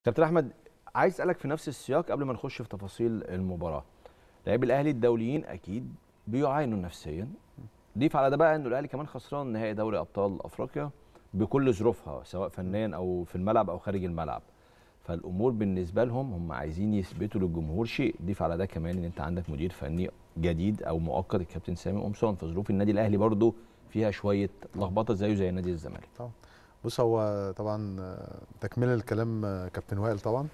كابتن احمد عايز اسالك في نفس السياق قبل ما نخش في تفاصيل المباراه لاعبي الاهلي الدوليين اكيد بيعانوا نفسيا ضيف على ده بقى انه الاهلي كمان خسران نهائي دوري ابطال افريقيا بكل ظروفها سواء فنيا او في الملعب او خارج الملعب فالامور بالنسبه لهم هم عايزين يثبتوا للجمهور شيء ضيف على ده كمان ان انت عندك مدير فني جديد او مؤقت الكابتن سامي قمصان فظروف النادي الاهلي برضو فيها شويه لخبطه زيه زي نادي الزمالك طبعا بص هو طبعا آه، تكمله لكلام آه، كابتن وائل طبعا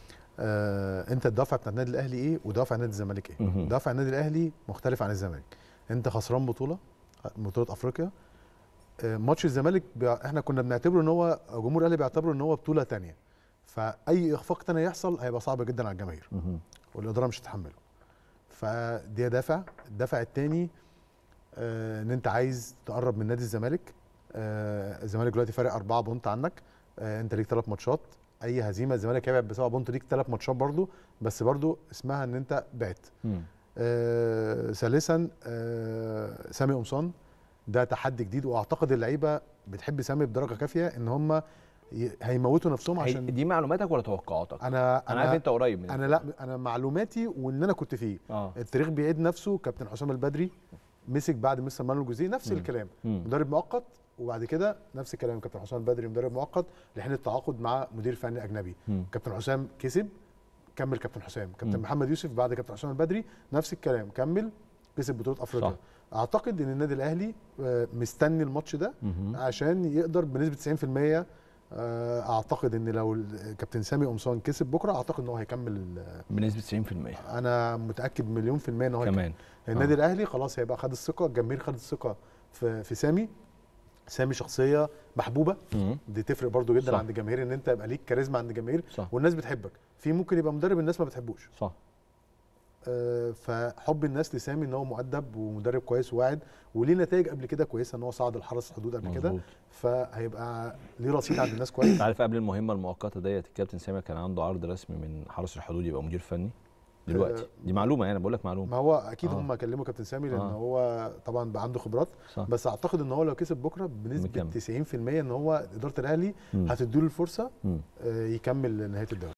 آه انت الدافع بتاع النادي الاهلي ايه ودافع نادي الزمالك ايه مهم. دافع النادي الاهلي مختلف عن الزمالك انت خسران بطوله بطوله افريقيا آه ماتش الزمالك بيع- احنا كنا بنعتبره ان هو جمهور الاهلي بيعتبره ان هو بطوله تانية فاي اخفاق تاني يحصل هيبقى صعب جدا على الجماهير مهم. والاداره مش هتتحمله فدي دافع الدافع الثاني آه ان انت عايز تقرب من نادي الزمالك آه الزمالك دلوقتي فارق أربعة بونت عنك آه انت ليك ثلاث ماتشات اي هزيمه الزمالك هيبعد بسبعة بونت ليك ثلاث ماتشات برضو بس برضو اسمها ان انت بعت مم. آه ثالثا آه سامي قمصان ده تحدي جديد واعتقد اللعيبه بتحب سامي بدرجه كافيه ان هم ي- هيموتوا نفسهم هي- عشان دي معلوماتك ولا توقعاتك؟ انا انا عارف انت قريب من انا لا انا معلوماتي وان انا كنت فيه اه التاريخ بيعيد نفسه كابتن حسام البدري مسك بعد مستر مانويل جوزيه نفس مم. الكلام مم. مدرب مؤقت وبعد كده نفس الكلام كابتن حسام البدري مدرب مؤقت لحين التعاقد مع مدير فني اجنبي مم. كابتن حسام كسب كمل كابتن حسام كابتن مم. محمد يوسف بعد كابتن حسام البدري نفس الكلام كمل كسب بطوله افريقيا صح. اعتقد ان النادي الاهلي آه، مستني الماتش ده مهم. عشان يقدر بنسبه 90% آه، اعتقد ان لو ال- كابتن سامي قمصان كسب بكره اعتقد ان هو هيكمل ال- بنسبه 90% انا متاكد مليون في الميه ان هو هيكمل. كمان النادي آه. الاهلي خلاص هيبقى خد الثقه الجماهير خدت الثقه في في سامي سامي شخصيه محبوبه مم. دي تفرق برضو جدا صح. عند الجماهير ان انت يبقى ليك كاريزما عند الجماهير صح والناس بتحبك في ممكن يبقى مدرب الناس ما بتحبوش صح آه، فحب الناس لسامي ان هو مؤدب ومدرب كويس وواعد وليه نتائج قبل كده كويسه ان هو صعد الحرس الحدود قبل كده مظبوط فهيبقى ليه رصيد عند الناس كويس انت عارف قبل المهمه المؤقته ديت الكابتن سامي كان عنده عرض رسمي من حرس الحدود يبقى مدير فني دلوقتي آه. دي معلومه يعني بقول لك معلومه ما هو اكيد آه. هم كلموا كابتن سامي لان آه. هو طبعا بقى عنده خبرات صح بس اعتقد ان هو لو كسب بكره بنسبه مكمل. 90% ان هو اداره الاهلي مم. هتديله الفرصه مم. آه، يكمل نهايه الدوري